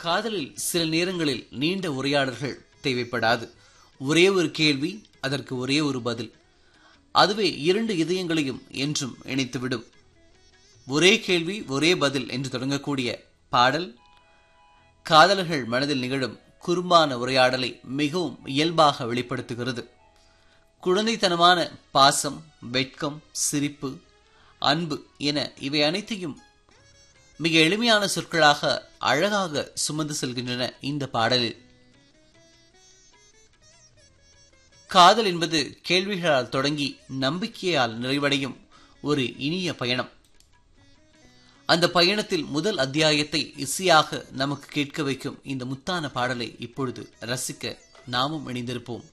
காதலில் சில நேரங்களில் நீண்ட உரையாடல்கள் தேவைப்படாது ஒரே ஒரு கேள்வி அதற்கு ஒரே ஒரு பதில் அதுவே இரண்டு இதயங்களையும் என்றும் இணைத்துவிடும் ஒரே கேள்வி ஒரே பதில் என்று தொடங்கக்கூடிய பாடல் காதலர்கள் மனதில் நிகழும் குறும்பான உரையாடலை மிகவும் இயல்பாக வெளிப்படுத்துகிறது குழந்தைத்தனமான பாசம் வெட்கம் சிரிப்பு அன்பு என இவை அனைத்தையும் மிக எளிமையான சொற்களாக அழகாக சுமந்து செல்கின்றன இந்த பாடலில் காதல் என்பது கேள்விகளால் தொடங்கி நம்பிக்கையால் நிறைவடையும் ஒரு இனிய பயணம் அந்த பயணத்தில் முதல் அத்தியாயத்தை இசையாக நமக்கு கேட்க வைக்கும் இந்த முத்தான பாடலை இப்பொழுது ரசிக்க நாமும் இணைந்திருப்போம்